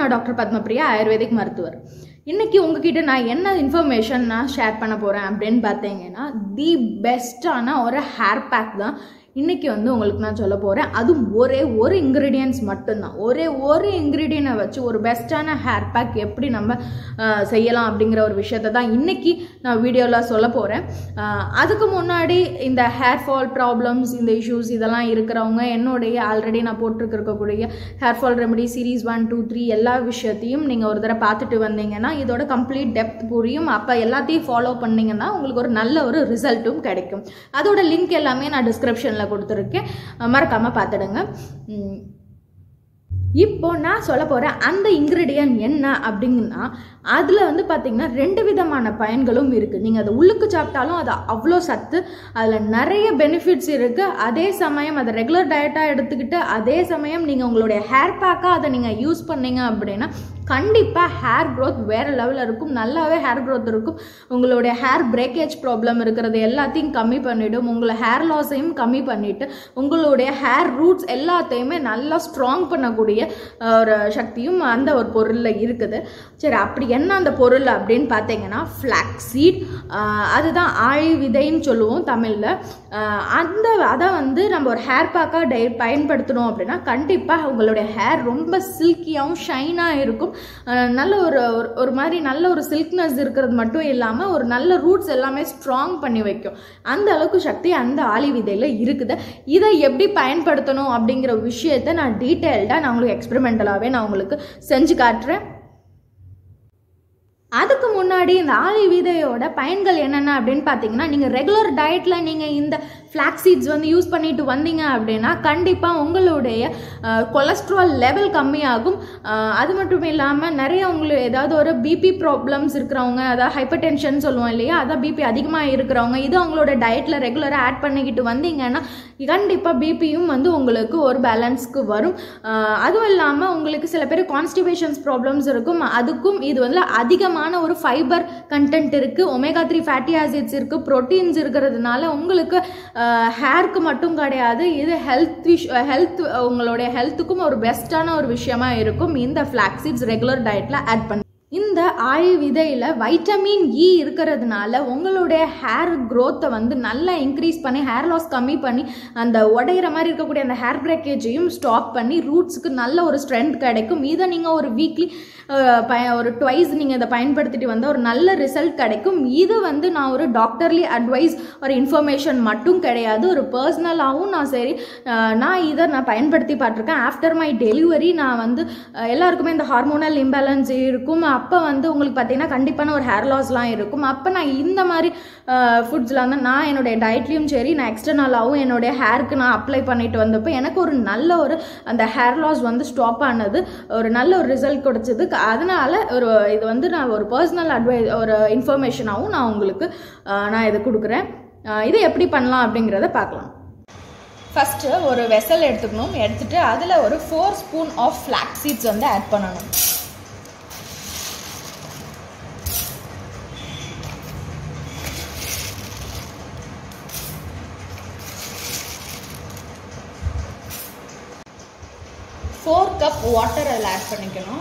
நான் doctor Padmapriya ayurvedic மருத்துவர் இன்னைக்கு உங்ககிட்ட நான் என்ன இன்ஃபர்மேஷன் நான் ஷேர் பண்ண போகிறேன் அப்படின்னு பார்த்தீங்கன்னா தி பெஸ்ட்டான ஒரு ஹேர் பேக் தான் இன்னைக்கு வந்து உங்களுக்கு நான் சொல்ல போகிறேன் அதுவும் ஒரே ஒரு இன்க்ரீடியன்ஸ் மட்டும்தான் ஒரே ஒரு இன்க்ரீடியனை வச்சு ஒரு பெஸ்ட்டான ஹேர் பேக் எப்படி நம்ம அஹ், செய்யலாம் அப்படிங்கிற ஒரு விஷயத்தை தான் இன்னைக்கு நான் வீடியோவில் சொல்ல போகிறேன் அதுக்கு முன்னாடி இந்த ஹேர் ஃபால் ப்ராப்ளம்ஸ் இந்த இஷ்யூஸ் இதெல்லாம் இருக்கிறவங்க என்னுடைய ஆல்ரெடி நான் போட்டிருக்கக்கூடிய hair fall remedy series one two three எல்லா விஷயத்தையும் நீங்கள் ஒரு தடவை பார்த்துட்டு வந்தீங்கன்னா இதோட கம்ப்ளீட் டெப்த் புரியும் அப்போ எல்லாத்தையும் ஃபாலோ பண்ணீங்கன்னா உங்களுக்கு ஒரு நல்ல ஒரு ரிசல்ட்டும் கிடைக்கும் அதோட லிங்க் எல்லாமே நான் டிஸ்கிரிப்ஷனில் கொடுத்துருக்கேன் மறக்காமல் பார்த்துடுங்க உம், இப்போ நான் சொல்ல போகிற அந்த இன்க்ரீடியன்ட் என்ன அப்படிங்கன்னா அதில் வந்து பார்த்தீங்கன்னா ரெண்டு விதமான பயன்களும் இருக்குது நீங்கள் அதை உள்ளுக்கு சாப்பிட்டாலும் அது அவ்வளோ சத்து அதில் நிறைய பெனிஃபிட்ஸ் இருக்குது அதே சமயம் அதை ரெகுலர் டயட்டாக எடுத்துக்கிட்டு அதே சமயம் நீங்கள் உங்களுடைய ஹேர் பேக்காக அதை நீங்கள் யூஸ் பண்ணீங்க அப்படின்னா கண்டிப்பாக ஹேர் growth வேறு லெவலில் இருக்கும் நல்லாவே ஹேர் growth இருக்கும் உங்களுடைய ஹேர் பிரேக்கேஜ் ப்ராப்ளம் இருக்கிறது எல்லாத்தையும் கம்மி பண்ணிவிடும் உங்களை ஹேர் லாஸையும் கம்மி பண்ணிவிட்டு உங்களுடைய ஹேர் ரூட்ஸ் எல்லாத்தையுமே நல்லா ஸ்ட்ராங் பண்ணக்கூடிய அஹ், ஒரு சக்தியும் அந்த ஒரு பொருளில் இருக்குது சரி அப்படி என்ன அந்த பொருள் அப்படின்னு பார்த்தீங்கன்னா ஃப்ளாக்ஸ் சீட் அதுதான் ஆழி விதைன்னு சொல்லுவோம் தமிழில் அந்த அதை வந்து நம்ம ஒரு ஹேர் பேக்காக டை பயன்படுத்தணும் அப்படின்னா கண்டிப்பாக உங்களுடைய ஹேர் ரொம்ப சில்கியாகவும் ஷைனாக இருக்கும் அஹ் நல்ல ஒரு ஒரு- ஒரு மாதிரி நல்ல ஒரு சில்க்னஸ் இருக்கிறது மட்டும் இல்லாமல் ஒரு நல்ல ரூட்ஸ் எல்லாமே ஸ்ட்ராங் பண்ணி வைக்கும் அந்த அளவுக்கு சக்தி அந்த ஆளி விதையில் இருக்குது இதை எப்படி பயன்படுத்தணும் அப்படிங்கிற விஷயத்தை நான் டீட்டெயில்டாக நான் உங்களுக்கு எக்ஸ்பெரிமெண்டலாகவே நான் உங்களுக்கு செஞ்சு காட்டுறேன் அதுக்கு முன்னாடி இந்த ஆளி விதையோட பயன்கள் என்னென்ன அப்படின்னு பார்த்தீங்கன்னா நீங்கள் ரெகுலர் டயட்டில் நீங்கள் இந்த ஃப்ளாக் சீட்ஸ் வந்து யூஸ் பண்ணிட்டு வந்தீங்க அப்படின்னா கண்டிப்பாக உங்களுடைய கொலஸ்ட்ரால் லெவல் கம்மியாகும் அஹ், அது மட்டும் இல்லாமல் நிறைய உங்களுக்கு ஏதாவது ஒரு பிபி ப்ராப்ளம்ஸ் இருக்கிறவங்க அதாவது ஹைப்பர் டென்ஷன் சொல்லுவோம் இல்லையா அதான் பிபி அதிகமாக இருக்கிறவங்க இது அவங்களோட டயட்டில் ரெகுலராக ஆட் பண்ணிக்கிட்டு வந்தீங்கன்னா கண்டிப்பாக பிபியும் வந்து உங்களுக்கு ஒரு பேலன்ஸ்க்கு வரும் அஹ், அதுவும் இல்லாமல் உங்களுக்கு சில பேர் கான்ஸ்டிபேஷன்ஸ் ப்ராப்ளம்ஸ் இருக்கும் அதுக்கும் இது வந்து அதிகமான ஒரு ஃபைபர் கண்டென்ட் இருக்குது ஒமேகா த்ரீ ஃபேட்டி ஆசிட்ஸ் இருக்குது ப்ரோட்டீன்ஸ் இருக்கிறதுனால உங்களுக்கு ஹேருக்கு மட்டும் கிடையாது இது ஹெல்த் விஷ் ஹெல்த் உங்களுடைய ஹெல்த்துக்கும் ஒரு பெஸ்ட்டான ஒரு விஷயமா இருக்கும் இந்த ஃப்ளாக்ஸீட்ஸ் ரெகுலர் டயட்டில் ஆட் பண்ணி இந்த ஆழி விதையில் வைட்டமின் இ இருக்கிறதுனால உங்களுடைய ஹேர் க்ரோத்தை வந்து நல்லா இன்க்ரீஸ் பண்ணி ஹேர் லாஸ் கம்மி பண்ணி அந்த உடையிற மாதிரி இருக்கக்கூடிய அந்த ஹேர் பிரேக்கேஜையும் ஸ்டாப் பண்ணி ரூட்ஸுக்கு நல்ல ஒரு ஸ்ட்ரென்த் கிடைக்கும் இதை நீங்கள் ஒரு வீக்லி பய ஒரு ட்வைஸ் நீங்கள் இதை பயன்படுத்திட்டு வந்தால் ஒரு நல்ல ரிசல்ட் கிடைக்கும் இது வந்து நான் ஒரு டாக்டர்லி அட்வைஸ் ஒரு இன்ஃபர்மேஷன் மட்டும் கிடையாது ஒரு பர்சனலாகவும் நான் சரி அஹ், நான் இதை நான் பயன்படுத்தி பார்த்துருக்கேன் ஆஃப்டர் மை டெலிவரி நான் வந்து அஹ், எல்லாருக்குமே இந்த ஹார்மோனல் இம்பேலன்ஸ் இருக்கும் அப்போ வந்து உங்களுக்கு பார்த்தீங்கன்னா கண்டிப்பான ஒரு ஹேர் லாஸ்லாம் இருக்கும் அப்போ நான் இந்த மாதிரி ஃபுட்ஸ்லாம் தான் நான் என்னுடைய டயட்லேயும் சரி நான் எக்ஸ்டர்னலாகவும் என்னுடைய ஹேருக்கு நான் அப்ளை பண்ணிட்டு வந்தப்போ எனக்கு ஒரு நல்ல ஒரு அந்த ஹேர் லாஸ் வந்து ஸ்டாப் ஆனது ஒரு நல்ல ஒரு ரிசல்ட் கொடுத்தது க- அதனால ஒரு இது வந்து நான் ஒரு பர்சனல் அட்வைஸ் ஒரு இன்ஃபர்மேஷனாகவும் நான் உங்களுக்கு அஹ், நான் இதை கொடுக்குறேன் அஹ், இது எப்படி பண்ணலாம் அப்படிங்கிறத பார்க்கலாம் ஃபஸ்ட்டு ஒரு வெசல் எடுத்துக்கணும் எடுத்துட்டு அதில் ஒரு four spoon of flax seeds வந்து ஆட் பண்ணணும் ஃபோர் கப் வாட்டர் அதில் ஆட் பண்ணிக்கணும்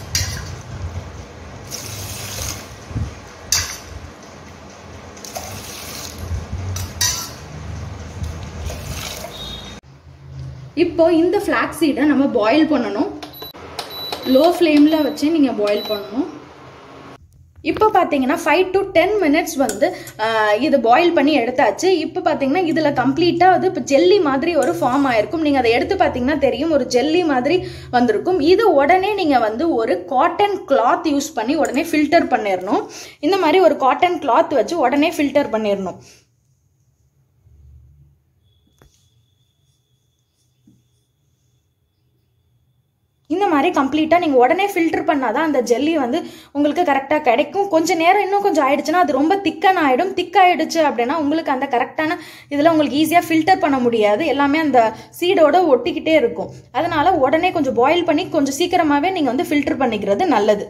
இப்போ இந்த ஃப்ளாக் சீடை நம்ம பாயில் பண்ணணும் லோ ஃப்ளேமில் வச்சு நீங்கள் பாயில் பண்ணணும் இப்போ பார்த்தீங்கன்னா ஃபைவ் டு டென் மினிட்ஸ் வந்து ஆஹ், இது பாயில் பண்ணி எடுத்தாச்சு இப்போ பார்த்தீங்கன்னா இதில் கம்ப்ளீட்டாக அது இப்போ ஜெல்லி மாதிரி ஒரு ஃபார்ம் ஆயிருக்கும் நீங்கள் அதை எடுத்து பார்த்தீங்கன்னா தெரியும் ஒரு ஜெல்லி மாதிரி வந்திருக்கும் இது உடனே நீங்கள் வந்து ஒரு காட்டன் கிளாத் யூஸ் பண்ணி உடனே ஃபில்டர் பண்ணிடணும் இந்த மாதிரி ஒரு காட்டன் கிளாத் வச்சு உடனே ஃபில்டர் பண்ணிடணும் இந்த மாதிரி கம்ப்ளீட்டாக நீங்கள் உடனே ஃபில்டர் பண்ணால் தான் அந்த ஜெல்லி வந்து உங்களுக்கு கரெக்டாக கிடைக்கும் கொஞ்சம் நேரம் இன்னும் கொஞ்சம் ஆயிடுச்சுன்னா அது ரொம்ப திக்கன் ஆகிடும் திக்காயிடுச்சு அப்படின்னா உங்களுக்கு அந்த கரெக்டான இதில் உங்களுக்கு ஈஸியாக ஃபில்டர் பண்ண முடியாது எல்லாமே அந்த சீடோட ஒட்டிக்கிட்டே இருக்கும் அதனால உடனே கொஞ்சம் பாயில் பண்ணி கொஞ்சம் சீக்கிரமாகவே நீங்கள் வந்து ஃபில்டர் பண்ணிக்கிறது நல்லது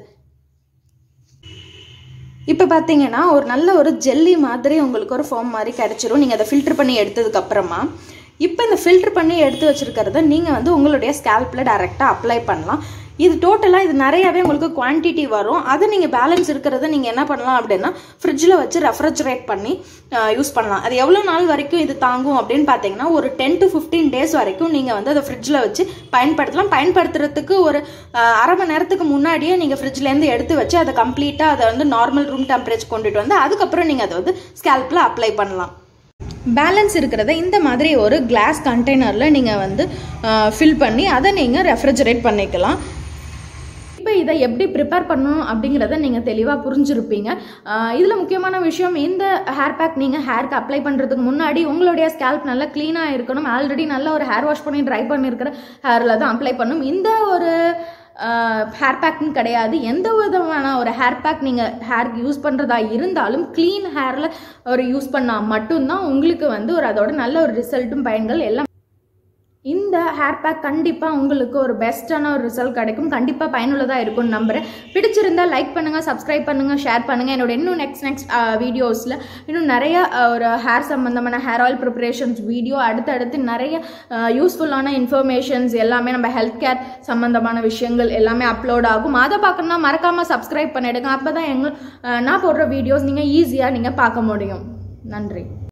இப்போ பார்த்தீங்கன்னா ஒரு நல்ல ஒரு ஜெல்லி மாதிரி உங்களுக்கு ஒரு ஃபார்ம் மாதிரி கிடச்சிரும் நீங்கள் அதை ஃபில்டர் பண்ணி எடுத்ததுக்கு அப்புறமா இப்போ இந்த ஃபில்டர் பண்ணி எடுத்து வச்சிருக்கிறத நீங்கள் வந்து உங்களுடைய ஸ்கேல்பில் டைரெக்டாக அப்ளை பண்ணலாம் இது டோட்டலாக இது நிறையாவே உங்களுக்கு குவான்டிட்டி வரும் அதை நீங்கள் பேலன்ஸ் இருக்கிறத நீங்கள் என்ன பண்ணலாம் அப்படின்னா ஃப்ரிட்ஜில் வச்சு ரெஃப்ரிஜரேட் பண்ணி யூஸ் பண்ணலாம் அது எவ்வளோ நாள் வரைக்கும் இது தாங்கும் அப்படின்னு பார்த்தீங்கன்னா ஒரு டென் டு ஃபிஃப்டீன் டேஸ் வரைக்கும் நீங்கள் வந்து அதை ஃப்ரிட்ஜில் வச்சு பயன்படுத்தலாம் பயன்படுத்துறதுக்கு ஒரு அஹ், அரை மணி நேரத்துக்கு முன்னாடியே நீங்கள் ஃப்ரிட்ஜ்லேருந்து எடுத்து வச்சு அதை கம்ப்ளீட்டாக அதை வந்து நார்மல் ரூம் டெம்பரேச்சர் கொண்டுட்டு வந்து அதுக்கப்புறம் நீங்கள் அதை வந்து ஸ்கேல்பில் அப்ளை பண்ணலாம் பேலன்ஸ் இருக்கிறத இந்த மாதிரி ஒரு கிளாஸ் கண்டெய்னரில் நீங்கள் வந்து ஃபில் பண்ணி அதை நீங்கள் ரெஃப்ரிஜரேட் பண்ணிக்கலாம் இப்போ இதை எப்படி ப்ரிப்பேர் பண்ணணும் அப்படிங்கிறத நீங்கள் தெளிவாக புரிஞ்சிருப்பீங்க இதில் முக்கியமான விஷயம் இந்த ஹேர் பேக் நீங்கள் ஹேருக்கு அப்ளை பண்ணுறதுக்கு முன்னாடி உங்களுடைய ஸ்கேல்ப் நல்லா க்ளீனாக இருக்கணும் ஆல்ரெடி நல்ல ஒரு ஹேர் வாஷ் பண்ணி ட்ரை பண்ணியிருக்கிற ஹேரில் தான் அப்ளை பண்ணணும் இந்த ஒரு ஹேர் பேக்னு கிடையாது எந்த விதமான ஒரு ஹேர் பேக் நீங்கள் ஹேருக்கு யூஸ் பண்ணுறதா இருந்தாலும் க்ளீன் ஹேரில் ஒரு யூஸ் பண்ணால் மட்டும்தான் உங்களுக்கு வந்து ஒரு அதோட நல்ல ஒரு ரிசல்ட்டும் பயன்கள் எல்லாம் இந்த ஹேர் பேக் கண்டிப்பாக உங்களுக்கு ஒரு பெஸ்ட்டான ஒரு ரிசல்ட் கிடைக்கும் கண்டிப்பாக பயனுள்ளதாக இருக்கும்னு நம்புகிறேன் பிடிச்சிருந்தா லைக் பண்ணுங்கள் சப்ஸ்கிரைப் பண்ணுங்கள் ஷேர் பண்ணுங்கள் என்னோட இன்னும் நெக்ஸ்ட் நெக்ஸ்ட் வீடியோஸில் இன்னும் நிறைய அஹ், ஒரு ஹேர் சம்மந்தமான ஹேர் ஆயில் ப்ரிப்பரேஷன்ஸ் வீடியோ அடுத்தடுத்து நிறைய யூஸ்ஃபுல்லான இன்ஃபர்மேஷன்ஸ் எல்லாமே நம்ம ஹெல்த் கேர் சம்மந்தமான விஷயங்கள் எல்லாமே அப்லோட் ஆகும் அதை பார்க்கணும்னா மறக்காமல் சப்ஸ்கிரைப் பண்ணிடுங்க அப்போ தான் எங்கள் அஹ், நான் போடுற வீடியோஸ் நீங்கள் ஈஸியாக நீங்கள் பார்க்க முடியும் நன்றி